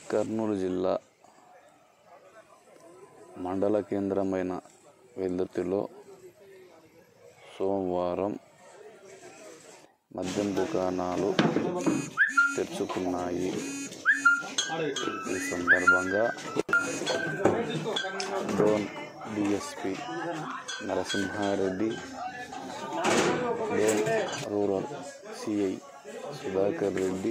కర్నూలు జిల్లా మండల కేంద్రమైన వెల్దుర్తిలో సోమవారం మద్యం దుకాణాలు తెరుచుకున్నాయి ఈ సందర్భంగా Dhone DSP Narasimha Reddy Dhone rural CI Sudhakar Reddy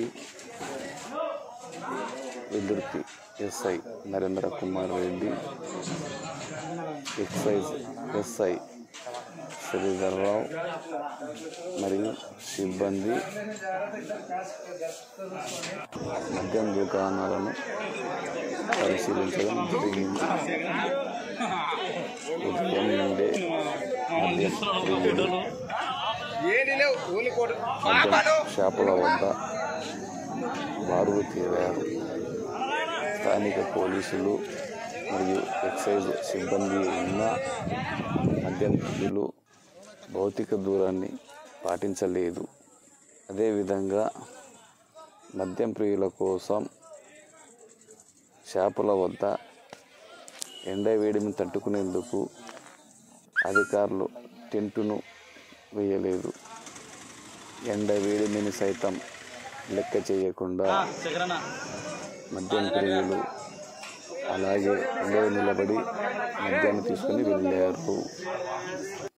Veldurthi SI Narendra Kumar Reddy excise SI Sridhar Rao మరియు సిబ్బంది మద్యం దుకాణాలను పరిశీలించడం జరిగింది ఉదయం నుండే మద్యం ప్రియులు మద్యం షాపుల వద్ద బారులు తీరారు స్థానిక పోలీసులు మరియు ఎక్సైజ్ సిబ్బంది ఉన్న మద్యం ప్రియులు భౌతిక దూరాన్ని పాటించలేదు అదేవిధంగా మద్యం ప్రియుల కోసం షాపుల వద్ద ఎండ వేడిని తట్టుకునేందుకు అధికారులు టెంటును వేయలేదు ఎండ వేడిమిని సైతం లెక్క చేయకుండా మద్యం ప్రియులు అలాగే ఎండలో నిలబడి మద్యాన్ని తీసుకుని వెళ్ళారు